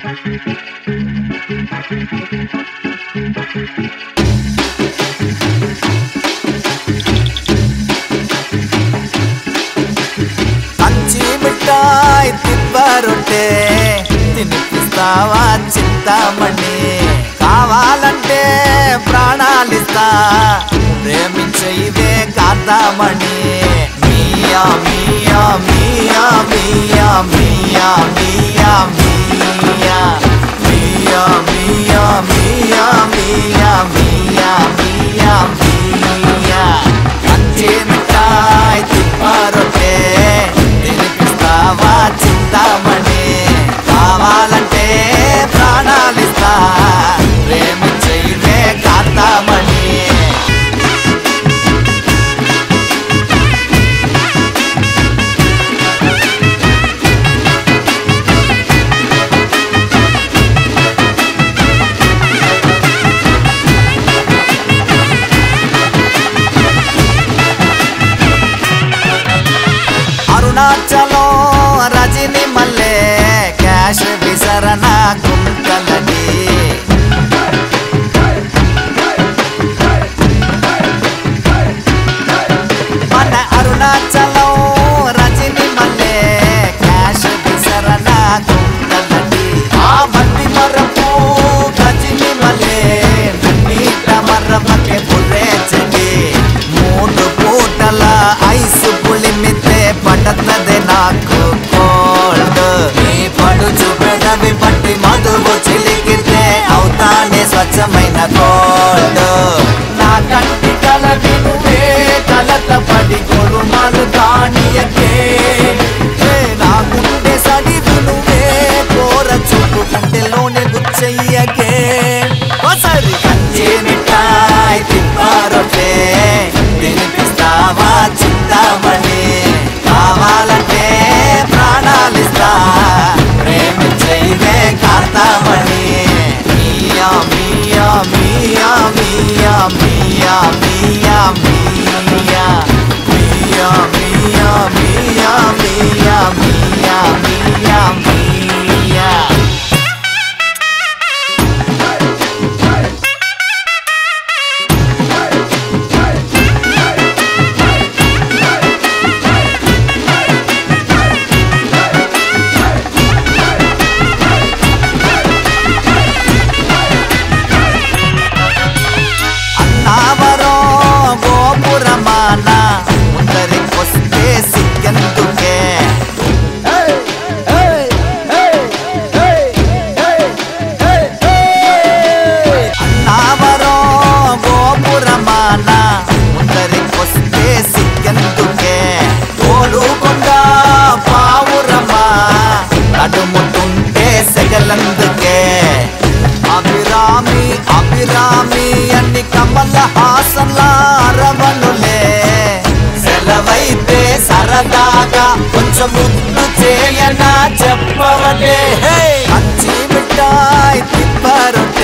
కంచి మిఠాయి తిప్పరొట్టే తినిపిస్తావా చింతామణి కావాలంటే ప్రాణాలిస్తా ప్రేమించే ఇవే కాంతామణి మియా మియా మియా మియా మియా మియా మియా మియా మియా మియా మియా మియా మియా మియా కంచి మిఠాయి తిప్పారొట్టే తినిపిస్తావా చింతామణి కావాలంటే ప్రాణాలిస్తా ప్రేమించే కాంతామణి అరుణాచలం రజని మల్లె క్యాష్ విసరణ గుంటలని మన అరుణాచలం రజని మల్లె క్యాష్ విసరణ గుంటలని ఆ మంది మరపు గజని మల్లె నన్నీట మర్రమకే బుర్రేచండి మూడు పూటల ఐసు పులిమితే పడతది నాకు కోల్డ్ నీ పడుచు పెదవి పట్టి మధువు చిలికితే అవుతానే స్వచ్ఛమైన కోల్డ్ నా కంటి కలవి నువ్వే కలత పడి గొరుమాలు కానియకే ఏ నా గుండె సడివి నువ్వే కోర చూపు గుండెలోనే గుచ్చయ్యకే ఒకసారి కంచి మిఠాయి తిప్పారొట్టే తినిపిస్తావా చింతామణి కావాలంటే ప్రాణాలిస్తా ప్రేమించైవే కాంతామణి మియా మియా మియా మియా మియా మియా మియా మియా మియా మియా మియా మియా మియా మియా అన్నావరం గోపురమాన ముందరికొస్తే సిగ్గెందుకే అన్నావరం గోపురమాన ముందరికొస్తే సిగ్గెందుకే గోలుకొండ పావురమా నడుముతుంటే సెగలందుకే అభిరామి అభిరామి అన్ని కమల హాసన్ల అరవనులే సెలవైతే సరదాగా కొంచెం ముద్దు చేయనా చెప్పవలే కంచి మిఠాయి తిప్పరొట్టే